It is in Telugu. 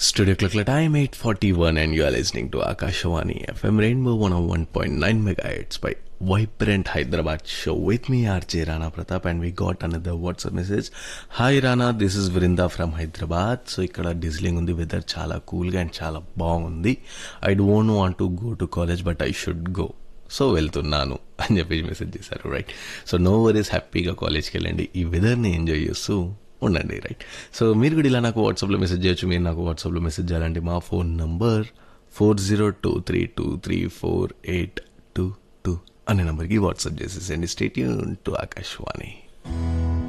Studio clock time 841 and you are listening to Akashawani FM Rainbow 101.9 megahertz by Vibrant Hyderabad show with me RJ Rana Pratap and we got another WhatsApp message. Hi Rana, this is Vrinda from Hyderabad. So ఇక్కడ డిజిలింగ్ ఉంది వెదర్ చాలా కూల్గా అండ్ చాలా బాగుంది I don't want to go to college but I should go so వెళ్తున్నాను అని చెప్పేసి మెసేజ్ చేశారు రైట్ సో నో వరీస్ హ్యాపీగా కాలేజ్కి వెళ్ళండి ఈ వెదర్ని ఎంజాయ్ చేస్తూ ఉండండి రైట్ సో మీరు కూడా ఇలా నాకు వాట్సాప్లో మెసేజ్ చేయొచ్చు మీరు నాకు వాట్సాప్లో మెసేజ్ చేయాలంటే మా phone number four zero two three two three four eight two two అనే నెంబర్కి వాట్సాప్ చేసేసండి స్టేట్ టు ఆకాశవాణి